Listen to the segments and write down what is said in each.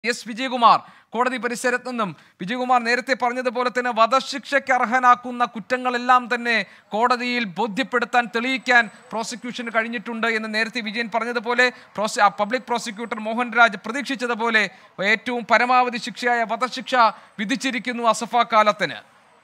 S Vijayakumar കോടതി പരിസരത്ത് നിന്നും വിജയകുമാർ നേരത്തെ പറഞ്ഞതുപോലെ തന്നെ വധശിക്ഷയ്ക്ക് അർഹനാക്കുന്ന കുറ്റങ്ങളെല്ലാം തന്നെ കോടതിയിൽ ബോധ്യപ്പെടുത്താൻ തെളിയിക്കാൻ പ്രോസിക്യൂഷന് കഴിഞ്ഞിട്ടുണ്ട് എന്ന് നേരത്തെ വിജയൻ പറഞ്ഞതുപോലെ പ്രോസി- ആ പബ്ലിക് പ്രോസിക്യൂട്ടർ മോഹൻരാജ് പ്രതീക്ഷിച്ചതുപോലെ ഏറ്റവും പരമാവധി ശിക്ഷയായ വധശിക്ഷ വിധിച്ചിരിക്കുന്നു അസഫ കാലത്തിന്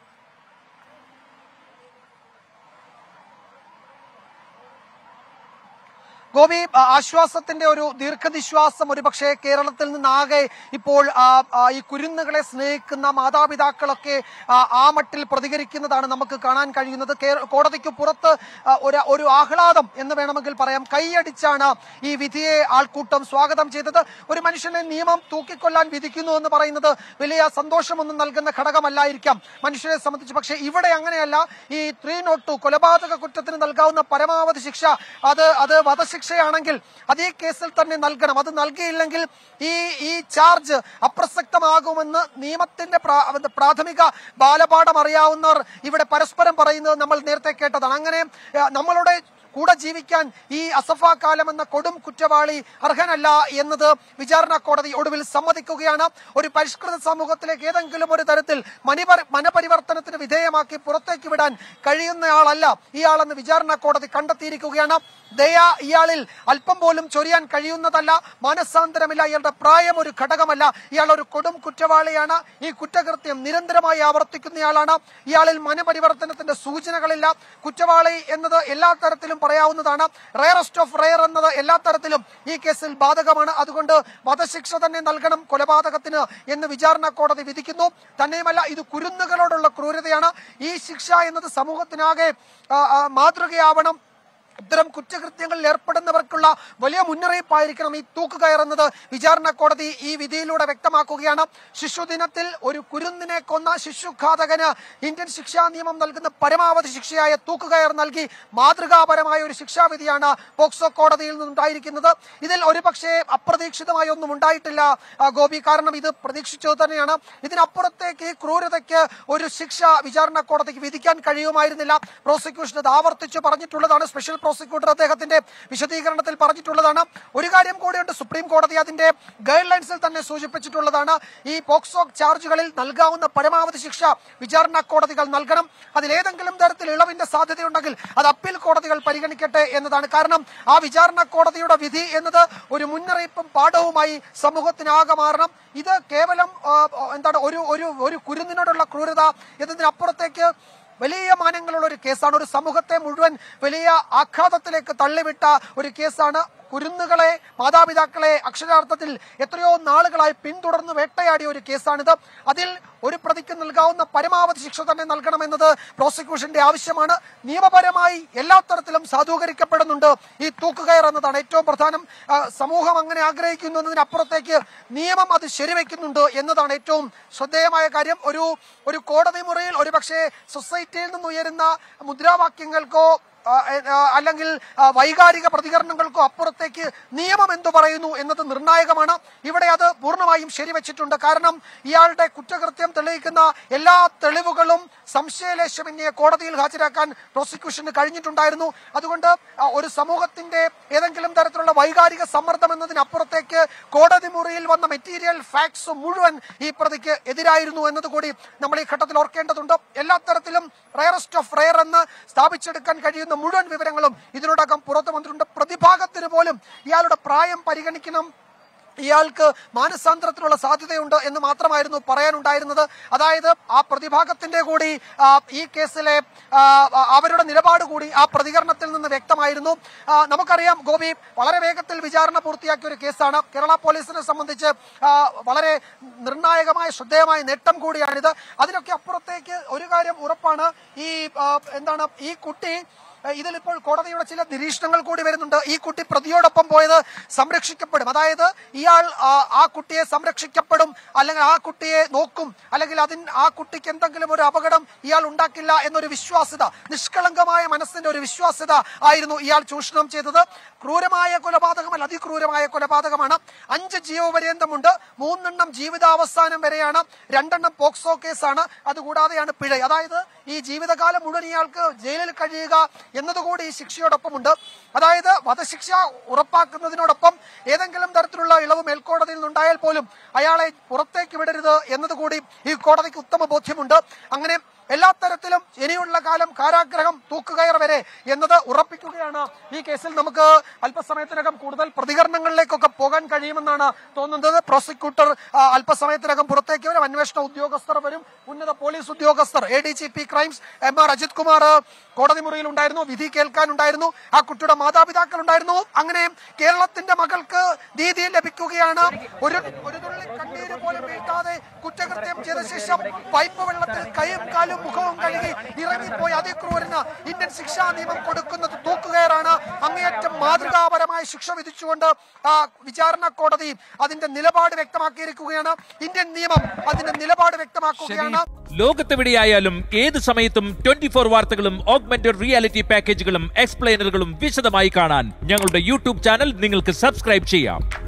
ഗോപി ആ, ആശ്വാസത്തിന്റെ ഒരു ദീർഘനിശ്വാസം ഒരു പക്ഷേ കേരളത്തിൽ നിന്നാകെ ഇപ്പോൾ ആ, ആ, ഈ കുരുന്നുകളെ സ്നേഹിക്കുന്ന മാതാപിതാക്കളൊക്കെ ആ, ആ മട്ടിൽ പ്രതികരിക്കുന്നതാണ് നമുക്ക് കാണാൻ കഴിയുന്നത് കേ- കോടതിക്ക് പുറത്ത് ആ, ഒരു ഒരു ആഹ്ലാദം എന്ന് വേണമെങ്കിൽ പറയാം കൈയടിച്ചാണ് ഈ വിധിയെ ആൾക്കൂട്ടം സ്വാഗതം ചെയ്തത് ഒരു മനുഷ്യനെ നിയമം തൂക്കിക്കൊല്ലാൻ വിധിക്കുന്നു എന്ന് പറയുന്നത് വലിയ സന്തോഷമൊന്നും നൽകുന്ന ഘടകമല്ലായിരിക്കാം മനുഷ്യരെ സംബന്ധിച്ച് പക്ഷേ ഇവിടെ അങ്ങനെയല്ല ഈ ത്രീ നോട്ട് ടു കൊലപാതക കുറ്റത്തിന് നൽകാവുന്ന പരമാവധി ശിക്ഷ അത് അത് വധശിക്ഷയാണെങ്കിൽ അത് ഈ കേസിൽ തന്നെ നൽകണം അത് നൽകിയില്ലെങ്കിൽ ഈ ഈ ചാർജ് അപ്രസക്തമാകുമെന്ന് നിയമത്തിന്റെ പ്രാ- അത് പ്രാഥമിക ബാലപാഠം അറിയാവുന്നവർ ഇവിടെ പരസ്പരം പറയുന്നത് നമ്മൾ നേരത്തെ കേട്ടതാണ് അങ്ങനെ ഏഹ്, നമ്മളുടെ കൂടെ ജീവിക്കാൻ ഈ അസഫ കാലം എന്ന കൊടും കുറ്റവാളി അർഹനല്ല എന്നത് വിചാരണ കോടതി ഒടുവിൽ സമ്മതിക്കുകയാണ് ഒരു പരിഷ്കൃത സമൂഹത്തിലേക്ക് ഏതെങ്കിലും ഒരു തരത്തിൽ മനിപ- മനപരിവർത്തനത്തിന് വിധേയമാക്കി പുറത്തേക്ക് വിടാൻ കഴിയുന്നയാളല്ല ഇയാളെന്ന് വിചാരണ കോടതി കണ്ടെത്തിയിരിക്കുകയാണ് ദയ ഇയാളിൽ അല്പം പോലും ചൊരിയാൻ കഴിയുന്നതല്ല മാനസാന്തരമില്ല ഇയാളുടെ പ്രായം ഒരു ഘടകമല്ല ഇയാൾ ഒരു കൊടും കുറ്റവാളിയാണ് ഈ കുറ്റകൃത്യം നിരന്തരമായി ആവർത്തിക്കുന്നയാളാണ് ഇയാളിൽ മനപരിവർത്തനത്തിന്റെ സൂചനകളില്ല കുറ്റവാളി എന്നത് എല്ലാ തരത്തിലും പറയാവുന്നതാണ് റയറസ്റ്റ് ഓഫ് റയർ എന്നത് എല്ലാ തരത്തിലും ഈ കേസിൽ ബാധകമാണ് അതുകൊണ്ട് വധശിക്ഷ തന്നെ നൽകണം കൊലപാതകത്തിന് എന്ന് വിചാരണ കോടതി വിധിക്കുന്നു തന്നെയുമല്ല ഇത് കുരുന്നുകളോടുള്ള ക്രൂരതയാണ് ഈ ശിക്ഷ എന്നത് സമൂഹത്തിനാകെ ആ, ആ, മാതൃകയാവണം ഇത്തരം കുറ്റകൃത്യങ്ങളിൽ ഏർപ്പെടുന്നവർക്കുള്ള വലിയ മുന്നറിയിപ്പായിരിക്കണം ഈ തൂക്കുകയറുന്നത് വിചാരണ കോടതി ഈ വിധിയിലൂടെ വ്യക്തമാക്കുകയാണ് ശിശുദിനത്തിൽ ഒരു കുരുന്നിനെ കൊന്ന ശിശുഘാതകന് ഇന്ത്യൻ ശിക്ഷാ നിയമം നൽകുന്ന പരമാവധി ശിക്ഷയായ തൂക്കുകയർ നൽകി മാതൃകാപരമായ ഒരു ശിക്ഷാവിധിയാണ് പോക്സോ കോടതിയിൽ നിന്നുണ്ടായിരിക്കുന്നത് ഇതിൽ ഒരുപക്ഷെ അപ്രതീക്ഷിതമായി ഒന്നും ഉണ്ടായിട്ടില്ല ആ, ഗോപി കാരണം ഇത് പ്രതീക്ഷിച്ചത് തന്നെയാണ് ഇതിനപ്പുറത്തേക്ക് ഈ ക്രൂരതയ്ക്ക് ഒരു ശിക്ഷ വിചാരണ കോടതിക്ക് വിധിക്കാൻ കഴിയുമായിരുന്നില്ല പ്രോസിക്യൂഷൻ അത് ആവർത്തിച്ച് പറഞ്ഞിട്ടുള്ളതാണ് സ്പെഷ്യൽ പ്രോസിക്യൂട്ടർ അദ്ദേഹത്തിന്റെ വിശദീകരണത്തിൽ പറഞ്ഞിട്ടുള്ളതാണ് ഒരു കാര്യം കൂടിയുണ്ട് സുപ്രീം കോടതി അതിന്റെ ഗൈഡ് ലൈൻസിൽ തന്നെ സൂചിപ്പിച്ചിട്ടുള്ളതാണ് ഈ പോക്സോ ചാർജുകളിൽ നൽകാവുന്ന പരമാവധി ശിക്ഷ വിചാരണ കോടതികൾ നൽകണം അതിലേതെങ്കിലും തരത്തിൽ ഇളവിന്റെ സാധ്യതയുണ്ടെങ്കിൽ അത് അപ്പീൽ കോടതികൾ പരിഗണിക്കട്ടെ എന്നതാണ് കാരണം ആ വിചാരണ കോടതിയുടെ വിധി എന്നത് ഒരു മുന്നറിയിപ്പും പാഠവുമായി സമൂഹത്തിനാകെ മാറണം ഇത് കേവലം ആ, എന്താണ് ഒരു ഒരു ഒരു കുരുന്നിനോടുള്ള ക്രൂരത എന്നതിനപ്പുറത്തേക്ക് വലിയ മാനങ്ങളുള്ള ഒരു കേസാണ് ഒരു സമൂഹത്തെ മുഴുവൻ വലിയ ആഘാതത്തിലേക്ക് തള്ളിവിട്ട ഒരു കേസാണ് കുരുന്നുകളെ മാതാപിതാക്കളെ അക്ഷരാർത്ഥത്തിൽ എത്രയോ നാളുകളായി പിന്തുടർന്ന് വേട്ടയാടിയ ഒരു കേസാണിത് അതിൽ ഒരു പ്രതിക്ക് നൽകാവുന്ന പരമാവധി ശിക്ഷ തന്നെ നൽകണമെന്നത് പ്രോസിക്യൂഷന്റെ ആവശ്യമാണ് നിയമപരമായി എല്ലാ തരത്തിലും സാധൂകരിക്കപ്പെടുന്നുണ്ട് ഈ തൂക്കുകയർ എന്നതാണ് ഏറ്റവും പ്രധാനം ആ, സമൂഹം അങ്ങനെ ആഗ്രഹിക്കുന്നു എന്നതിനപ്പുറത്തേക്ക് നിയമം അത് ശരിവെക്കുന്നുണ്ട് എന്നതാണ് ഏറ്റവും ശ്രദ്ധേയമായ കാര്യം ഒരു ഒരു കോടതി മുറിയിൽ ഒരു പക്ഷേ സൊസൈറ്റിയിൽ നിന്ന് ഉയരുന്ന മുദ്രാവാക്യങ്ങൾക്കോ ആ, ആ, അല്ലെങ്കിൽ ആ, വൈകാരിക പ്രതികരണങ്ങൾക്കോ അപ്പുറത്തേക്ക് നിയമം എന്തു പറയുന്നു എന്നത് നിർണായകമാണ് ഇവിടെ അത് പൂർണ്ണമായും ശരിവെച്ചിട്ടുണ്ട് കാരണം ഇയാളുടെ കുറ്റകൃത്യം തെളിയിക്കുന്ന എല്ലാ തെളിവുകളും സംശയലേശമന്യെ കോടതിയിൽ ഹാജരാക്കാൻ പ്രോസിക്യൂഷന് കഴിഞ്ഞിട്ടുണ്ടായിരുന്നു അതുകൊണ്ട് ആ, ഒരു സമൂഹത്തിന്റെ ഏതെങ്കിലും തരത്തിലുള്ള വൈകാരിക സമ്മർദ്ദം എന്നതിനപ്പുറത്തേക്ക് കോടതി മുറിയിൽ വന്ന മെറ്റീരിയൽ ഫാക്ട്സ് മുഴുവൻ ഈ പ്രതിക്ക് എതിരായിരുന്നു എന്നതുകൂടി നമ്മൾ ഈ ഘട്ടത്തിൽ ഓർക്കേണ്ടതുണ്ട് എല്ലാ തരത്തിലും റയറസ്റ്റ് ഓഫ് റയർ എന്ന് സ്ഥാപിച്ചെടുക്കാൻ കഴിയുന്ന മുഴുവൻ വിവരങ്ങളും ഇതിനോടകം പുറത്തു വന്നിട്ടുണ്ട് പ്രതിഭാഗത്തിന് പോലും ഇയാളുടെ പ്രായം പരിഗണിക്കണം ഇയാൾക്ക് മാനസാന്തരത്തിനുള്ള സാധ്യതയുണ്ട് എന്ന് മാത്രമായിരുന്നു പറയാനുണ്ടായിരുന്നത് അതായത് ആ പ്രതിഭാഗത്തിന്റെ കൂടി ആ, ഈ കേസിലെ ആ, അവരുടെ നിലപാട് കൂടി ആ പ്രതികരണത്തിൽ നിന്ന് വ്യക്തമായിരുന്നു ആ, നമുക്കറിയാം ഗോപി വളരെ വേഗത്തിൽ വിചാരണ പൂർത്തിയാക്കിയ ഒരു കേസാണ് കേരള പോലീസിനെ സംബന്ധിച്ച് ആ, വളരെ നിർണായകമായ ശ്രദ്ധേയമായ നേട്ടം കൂടിയാണിത് അതിനൊക്കെ അപ്പുറത്തേക്ക് ഒരു കാര്യം ഉറപ്പാണ് ഈ ആ, എന്താണ് ഈ കുട്ടി ഇതിലിപ്പോൾ കോടതിയുടെ ചില നിരീക്ഷണങ്ങൾ കൂടി വരുന്നുണ്ട് ഈ കുട്ടി പ്രതിയോടൊപ്പം പോയത് സംരക്ഷിക്കപ്പെടും അതായത് ഇയാൾ ആ, ആ കുട്ടിയെ സംരക്ഷിക്കപ്പെടും അല്ലെങ്കിൽ ആ കുട്ടിയെ നോക്കും അല്ലെങ്കിൽ അതിന് ആ കുട്ടിക്ക് എന്തെങ്കിലും ഒരു അപകടം ഇയാൾ ഉണ്ടാക്കില്ല എന്നൊരു വിശ്വാസ്യത നിഷ്കളങ്കമായ മനസ്സിന്റെ ഒരു വിശ്വാസ്യത ആയിരുന്നു ഇയാൾ ചൂഷണം ചെയ്തത് ക്രൂരമായ കൊലപാതകമല്ല അതിക്രൂരമായ കൊലപാതകമാണ് അഞ്ച് ജീവപര്യന്തമുണ്ട് മൂന്നെണ്ണം ജീവിതാവസാനം വരെയാണ് രണ്ടെണ്ണം പോക്സോ കേസാണ് അതുകൂടാതെയാണ് പിഴ അതായത് ഈ ജീവിതകാലം മുഴുവൻ ഇയാൾക്ക് ജയിലിൽ കഴിയുക എന്നതുകൂടി ഈ ശിക്ഷയോടൊപ്പമുണ്ട് അതായത് വധശിക്ഷ ഉറപ്പാക്കുന്നതിനോടൊപ്പം ഏതെങ്കിലും തരത്തിലുള്ള ഇളവ് മേൽക്കോടതിയിൽ നിന്നുണ്ടായാൽ പോലും അയാളെ പുറത്തേക്ക് വിടരുത് എന്നതുകൂടി ഈ കോടതിക്ക് ഉത്തമ ബോധ്യമുണ്ട് അങ്ങനെ എല്ലാ തരത്തിലും ഇനിയുള്ള കാലം കാരാഗ്രഹം തൂക്കുകയർ വരെ എന്നത് ഉറപ്പിക്കുകയാണ് ഈ കേസിൽ നമുക്ക് അല്പസമയത്തിനകം കൂടുതൽ പ്രതികരണങ്ങളിലേക്കൊക്കെ പോകാൻ കഴിയുമെന്നാണ് തോന്നുന്നത് പ്രോസിക്യൂട്ടർ ആ, അല്പസമയത്തിനകം പുറത്തേക്ക് വരും അന്വേഷണ ഉദ്യോഗസ്ഥർ വരും ഉന്നത പോലീസ് ഉദ്യോഗസ്ഥർ A D G P crimes M R Ajith Kumar കോടതി മുറിയിൽ ഉണ്ടായിരുന്നു വിധി കേൾക്കാനുണ്ടായിരുന്നു ആ കുട്ടിയുടെ മാതാപിതാക്കൾ ഉണ്ടായിരുന്നു അങ്ങനെ കേരളത്തിന്റെ മകൾക്ക് നീതി ലഭിക്കുകയാണ് ഒരു ഒരു തുള്ളി കണ്ണീര് പോലും വീഴ്ത്താതെ കുറ്റകൃത്യം ചെയ്ത ശേഷം പൈപ്പ് വെള്ളത്തിൽ കൈയും കാലും മുഖവും കഴുകി ഇറങ്ങിപ്പോയി അതിക്രൂരന് ഇന്ത്യൻ ശിക്ഷാ നിയമം കൊടുക്കുന്നത് തൂക്കുകയറാണ് അങ്ങേയറ്റം മാതൃകാപരമായ ശിക്ഷ വിധിച്ചുകൊണ്ട് ആ വിചാരണ കോടതി അതിന്റെ നിലപാട് വ്യക്തമാക്കിയിരിക്കുകയാണ് ഇന്ത്യൻ നിയമം അതിന്റെ നിലപാട് വ്യക്തമാക്കുകയാണ് ലോകത്തെവിടെയായാലും ഏത് സമയത്തും ട്വന്റി ഫോർ വാർത്തകളും ഓഗ്മെന്റഡ് റിയാലിറ്റി പാക്കേജുകളും എക്സ്പ്ലെയിനറുകളും വിശദമായി കാണാൻ ഞങ്ങളുടെ യൂട്യൂബ് ചാനൽ നിങ്ങൾക്ക് സബ്സ്ക്രൈബ് ചെയ്യാം